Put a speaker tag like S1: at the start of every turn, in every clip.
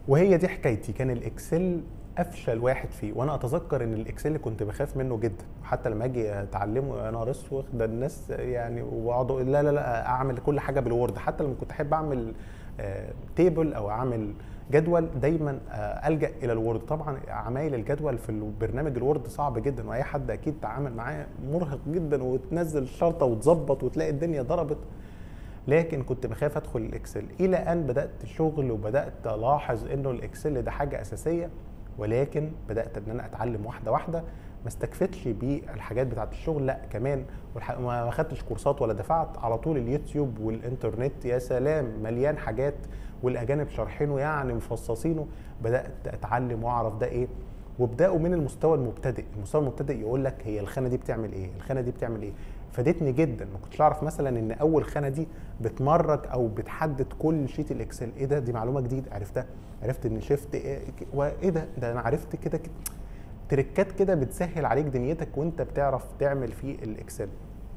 S1: وهي دي حكايتي كان الاكسل افشل واحد فيه وانا اتذكر ان الاكسل كنت بخاف منه جدا حتى لما اجي اتعلمه انا اسوخ ده الناس يعني واقعد أقول لا لا لا اعمل كل حاجه بالوورد حتى لما كنت احب اعمل تيبل او اعمل جدول دايما آه، الجا الى الوورد طبعا عمايل الجدول في البرنامج الوورد صعب جدا واي حد اكيد تعامل معاه مرهق جدا وتنزل الشرطه وتظبط وتلاقي الدنيا ضربت لكن كنت بخاف ادخل الاكسل الى ان بدات الشغل وبدات الاحظ انه الاكسل ده حاجه اساسيه ولكن بدات ان انا اتعلم واحده واحده ما استكفتش بالحاجات بتاعت الشغل لا كمان والح- ما خدتش كورسات ولا دفعت على طول اليوتيوب والانترنت يا سلام مليان حاجات والاجانب شارحينه يعني مفصصينه بدات اتعلم واعرف ده ايه وابداوا من المستوى المبتدئ المستوى المبتدئ يقول لك هي الخانه دي بتعمل ايه الخانه دي بتعمل ايه فادتني جدا ما كنتش اعرف مثلا ان اول خانه دي بتمرج او بتحدد كل شيت الاكسل ايه ده دي معلومه جديده عرفتها عرفت ان شيفت ايه وايه ده ده انا عرفت كده كده تريكات كده بتسهل عليك دنيتك وانت بتعرف تعمل في الاكسل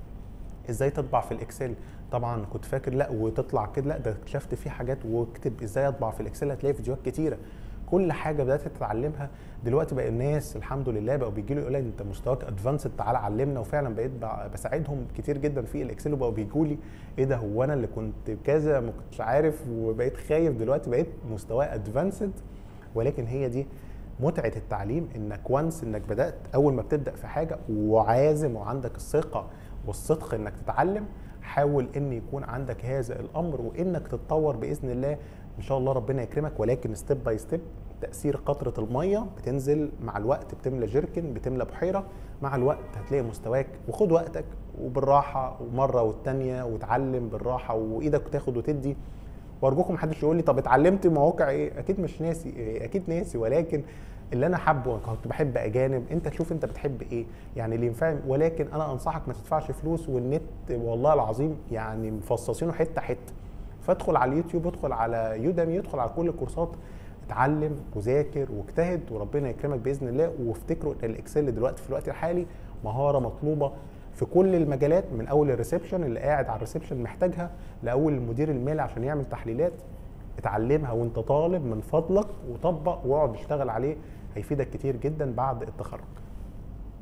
S1: ازاي تطبع في الاكسل طبعا كنت فاكر لا وتطلع كده لا ده اكتشفت فيه حاجات واكتب ازاي اطبع في الاكسل هتلاقي فيديوهات كتيره كل حاجه بدات تتعلمها دلوقتي بقى الناس الحمد لله بقوا بيجي لي يقول لي انت مستواك ادفانسد تعالى علمنا وفعلا بقيت ب- بساعدهم كتير جدا في الاكسل وبقوا بيجوا لي ايه ده هو انا اللي كنت كذا ما كنتش عارف وبقيت خايف دلوقتي بقيت مستواي ادفانسد ولكن هي دي متعه التعليم انك وانس انك بدات اول ما بتبدا في حاجه وعازم وعندك الثقه والصدق انك تتعلم حاول ان يكون عندك هذا الامر وانك تتطور باذن الله ان شاء الله ربنا يكرمك ولكن ستيب باي ستيب تاثير قطره الميه بتنزل مع الوقت بتملى جيركن بتملى بحيره مع الوقت هتلاقي مستواك وخد وقتك وبالراحه ومره والتانيه وتعلم بالراحه وايدك تاخد وتدي وارجوكم محدش يقول لي طب اتعلمت مواقع ايه اكيد مش ناسي إيه؟ اكيد ناسي ولكن اللي انا حابه كنت بحب اجانب انت تشوف انت بتحب ايه يعني اللي ينفع ولكن انا انصحك ما تدفعش فلوس والنت والله العظيم يعني مفصصينه حته حته فادخل على اليوتيوب ادخل على يودامي ادخل على كل الكورسات اتعلم وذاكر واجتهد وربنا يكرمك باذن الله وافتكروا ان الاكسل دلوقتي في الوقت الحالي مهاره مطلوبه في كل المجالات من اول الريسبشن اللي قاعد على الريسبشن محتاجها لاول المدير المالي عشان يعمل تحليلات اتعلمها وانت طالب من فضلك وطبق واقعد اشتغل عليه هيفيدك كتير جدا بعد التخرج